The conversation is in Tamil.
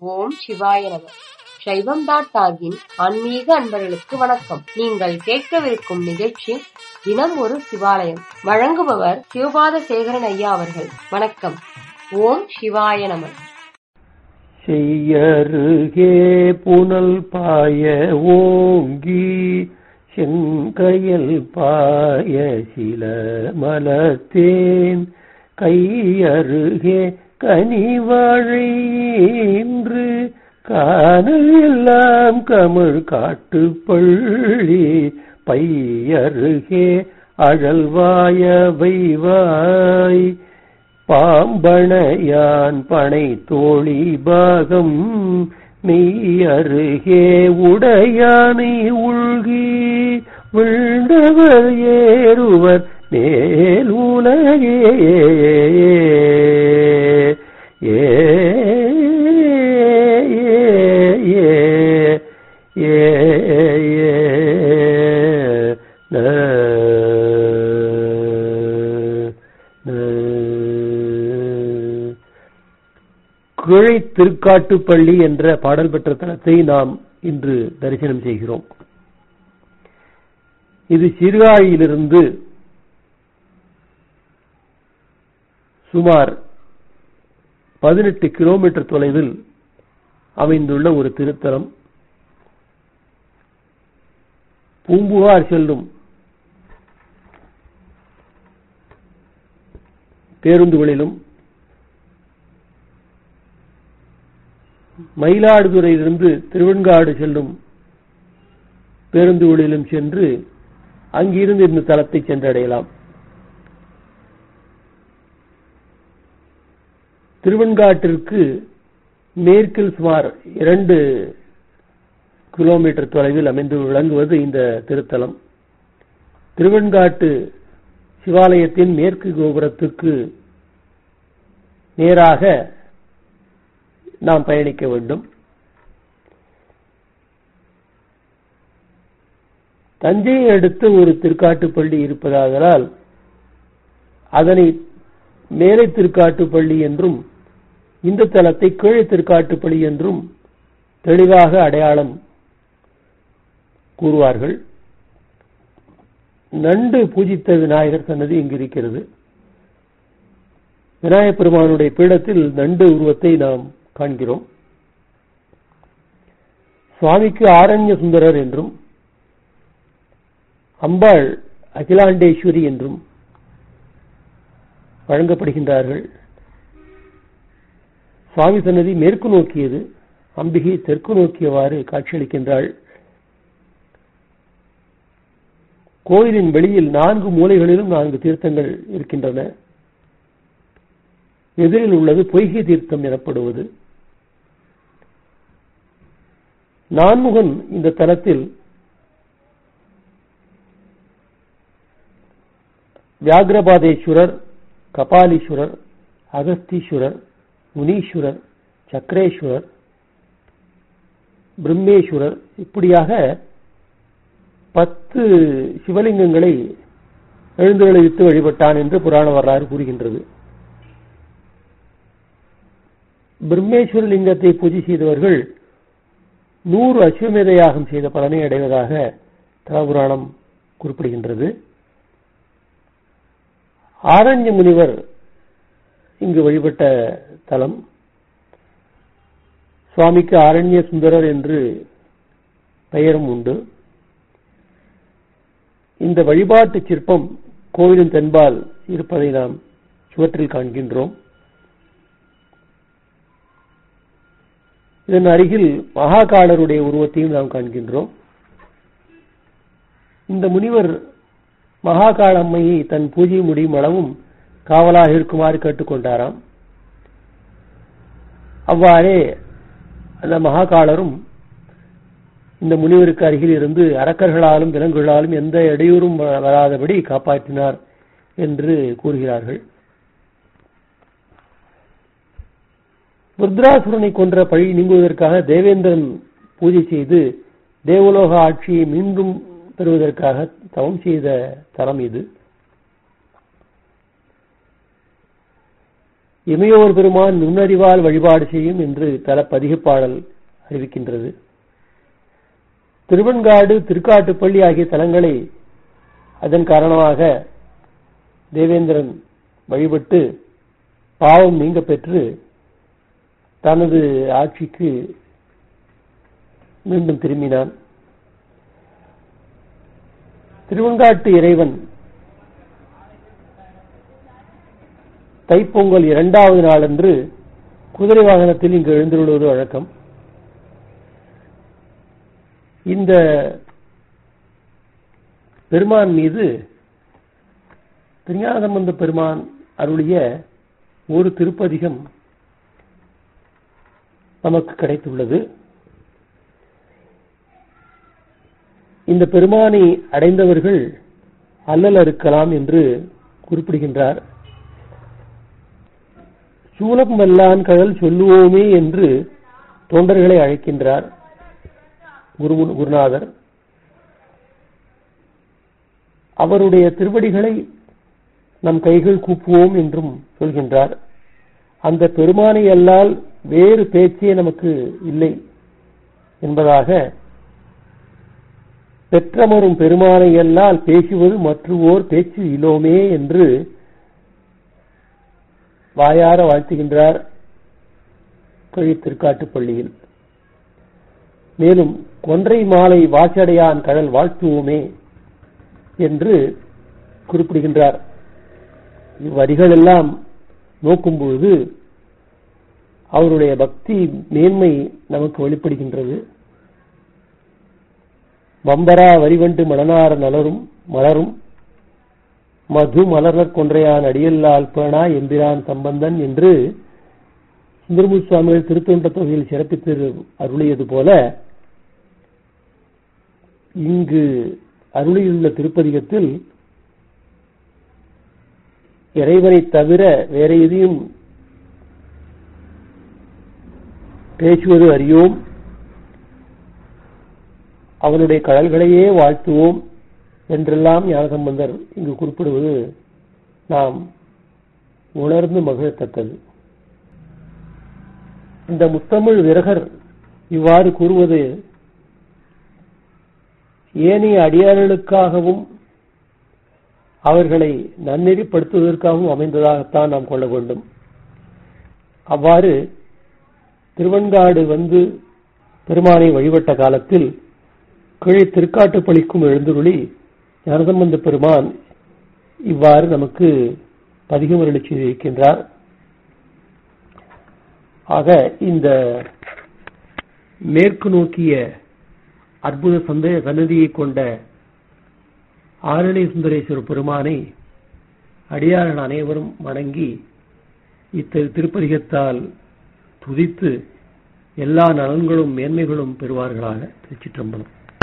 ஓம் சிவாய நம சைவம் டாட் டாகின் ஆன்மீக அன்பர்களுக்கு வணக்கம் நீங்கள் கேட்கவிருக்கும் நிகழ்ச்சி தினம் ஒரு சிவாலயம் வழங்குபவர் சிவபாத சேகரன் ஐயா அவர்கள் வணக்கம் ஓம் சிவாய நம செய்யருகே புனல் பாய ஓங்கி செங்கையல் பாய சில மலத்தேன் கையருகே கனிவாழை இன்று காணல் எல்லாம் கமிழ் காட்டு பள்ளி பையருகே அழல்வாய வைவாய் பாம்பணையான் பனை தோழி பாகம் மெய்யருகே உடையானை உள்கி விழுந்தவர் ஏறுவர் மேல் உலகே ஏ ஏ ஏ ஏ கிழை திருக்காட்டுப்பள்ளி என்ற பாடல் பெற்ற தலத்தை நாம் இன்று தரிசனம் செய்கிறோம் இது சீர்காழியிலிருந்து சுமார் பதினெட்டு கிலோமீட்டர் தொலைவில் அமைந்துள்ள ஒரு திருத்தலம் பூம்புகார் செல்லும் பேருந்துகளிலும் மயிலாடுதுறையிலிருந்து திருவெண்காடு செல்லும் பேருந்துகளிலும் சென்று அங்கிருந்து இந்த தலத்தை சென்றடையலாம் திருவெண்காட்டிற்கு மேற்கில் சுமார் இரண்டு கிலோமீட்டர் தொலைவில் அமைந்து விளங்குவது இந்த திருத்தலம் திருவெண்காட்டு சிவாலயத்தின் மேற்கு கோபுரத்துக்கு நேராக நாம் பயணிக்க வேண்டும் தஞ்சையை அடுத்து ஒரு திருக்காட்டுப்பள்ளி இருப்பதாதலால் அதனை மேலை திருக்காட்டுப்பள்ளி என்றும் இந்த தலத்தை கீழே திருக்காட்டுப்பள்ளி என்றும் தெளிவாக அடையாளம் கூறுவார்கள் நண்டு பூஜித்த விநாயகர் சன்னதி இங்கு இருக்கிறது விநாயகப் பெருமானுடைய பீடத்தில் நண்டு உருவத்தை நாம் காண்கிறோம் சுவாமிக்கு ஆரண்ய சுந்தரர் என்றும் அம்பாள் அகிலாண்டேஸ்வரி என்றும் வழங்கப்படுகின்றார்கள் சுவாமி சன்னதி மேற்கு நோக்கியது அம்பிகை தெற்கு நோக்கியவாறு காட்சியளிக்கின்றாள் கோயிலின் வெளியில் நான்கு மூலைகளிலும் நான்கு தீர்த்தங்கள் இருக்கின்றன எதிரில் உள்ளது பொய்கை தீர்த்தம் எனப்படுவது நான்முகன் இந்த தலத்தில் வியாகிரபாதேஸ்வரர் கபாலீஸ்வரர் அகஸ்தீஸ்வரர் முனீஸ்வரர் சக்கரேஸ்வரர் பிரம்மேஸ்வரர் இப்படியாக பத்து சிவலிங்கங்களை எழுந்தொழித்து வழிபட்டான் என்று புராண வரலாறு கூறுகின்றது பிரம்மேஸ்வர லிங்கத்தை பூஜை செய்தவர்கள் நூறு அஸ்வமேத யாகம் செய்த பலனை அடைவதாக தலபுராணம் குறிப்பிடுகின்றது ஆரண்ய முனிவர் இங்கு வழிபட்ட தலம் சுவாமிக்கு ஆரண்ய சுந்தரர் என்று பெயரும் உண்டு இந்த வழிபாட்டு சிற்பம் கோவிலின் தென்பால் இருப்பதை நாம் சுவற்றில் காண்கின்றோம் இதன் அருகில் மகாகாலருடைய உருவத்தையும் நாம் காண்கின்றோம் இந்த முனிவர் மகாகால அம்மையை தன் பூஜை முடியும் அளவும் காவலாக இருக்குமாறு கேட்டுக்கொண்டாராம் அவ்வாறே அந்த மகாகாலரும் இந்த முனிவருக்கு அருகில் இருந்து அரக்கர்களாலும் விலங்குகளாலும் எந்த இடையூறும் வராதபடி காப்பாற்றினார் என்று கூறுகிறார்கள் ருத்ராசுரனை கொன்ற பழி நீங்குவதற்காக தேவேந்திரன் பூஜை செய்து தேவலோக ஆட்சியை மீண்டும் பெறுவதற்காக தவம் செய்த தலம் இது இமையோர் பெருமான் நுண்ணறிவால் வழிபாடு செய்யும் என்று தல பதிகப்பாடல் அறிவிக்கின்றது திருவெண்காடு திருக்காட்டுப்பள்ளி ஆகிய தலங்களை அதன் காரணமாக தேவேந்திரன் வழிபட்டு பாவம் நீங்க பெற்று தனது ஆட்சிக்கு மீண்டும் திரும்பினான் திருவெண்காட்டு இறைவன் தைப்பொங்கல் இரண்டாவது நாளன்று குதிரை வாகனத்தில் இங்கு எழுந்துள்ளது வழக்கம் இந்த பெருமான் மீது திருஞானசம்பந்த பெருமான் அருளிய ஒரு திருப்பதிகம் நமக்கு கிடைத்துள்ளது இந்த பெருமானை அடைந்தவர்கள் அல்லல் அறுக்கலாம் என்று குறிப்பிடுகின்றார் சூலம் வல்லான் கடல் சொல்லுவோமே என்று தொண்டர்களை அழைக்கின்றார் குரு குருநாதர் அவருடைய திருவடிகளை நம் கைகள் கூப்புவோம் என்றும் சொல்கின்றார் அந்த பெருமானை அல்லால் வேறு பேச்சே நமக்கு இல்லை என்பதாக பெற்றமரும் பெருமானை அல்லால் பேசுவது மற்றுவோர் பேச்சு இலோமே என்று வாயார வாழ்த்துகின்றார் கழித்திருக்காட்டுப்பள்ளியில் மேலும் கொன்றை மாலை வாசடையான் கடல் வாழ்த்துவோமே என்று குறிப்பிடுகின்றார் இவ்வரிகள் எல்லாம் நோக்கும் பொழுது அவருடைய பக்தி மேன்மை நமக்கு வெளிப்படுகின்றது வம்பரா வரிவண்டு மணனார நலரும் மலரும் மது மலர்னர் கொன்றையான் அடியல்லால் பேணா எம்பிரான் சம்பந்தன் என்று சுந்தரமு சுவாமிகள் திருத்தொண்ட தொகையில் சிறப்பித்து அருளியது போல இங்கு அருளியுள்ள திருப்பதிகத்தில் இறைவனை தவிர வேற எதையும் பேசுவது அறியோம் அவனுடைய கடல்களையே வாழ்த்துவோம் என்றெல்லாம் ஞானசம்பந்தர் இங்கு குறிப்பிடுவது நாம் உணர்ந்து மகிழத்தக்கது இந்த முத்தமிழ் விரகர் இவ்வாறு கூறுவது ஏனைய அடியார்களுக்காகவும் அவர்களை நன்னெறிப்படுத்துவதற்காகவும் அமைந்ததாகத்தான் நாம் கொள்ள வேண்டும் அவ்வாறு திருவன்காடு வந்து பெருமானை வழிபட்ட காலத்தில் கீழே திருக்காட்டுப்பளிக்கும் எழுந்துருளி ஞானசம்பந்த பெருமான் இவ்வாறு நமக்கு பதிகமருளி செய்திருக்கின்றார் ஆக இந்த மேற்கு நோக்கிய அற்புத சந்தேக சன்னதியை கொண்ட ஆரணி சுந்தரேஸ்வர பெருமானை அடியாரன் அனைவரும் வணங்கி இத்திரு திருப்பதிகத்தால் துதித்து எல்லா நலன்களும் மேன்மைகளும் பெறுவார்களாக திருச்சிற்றம்பலம்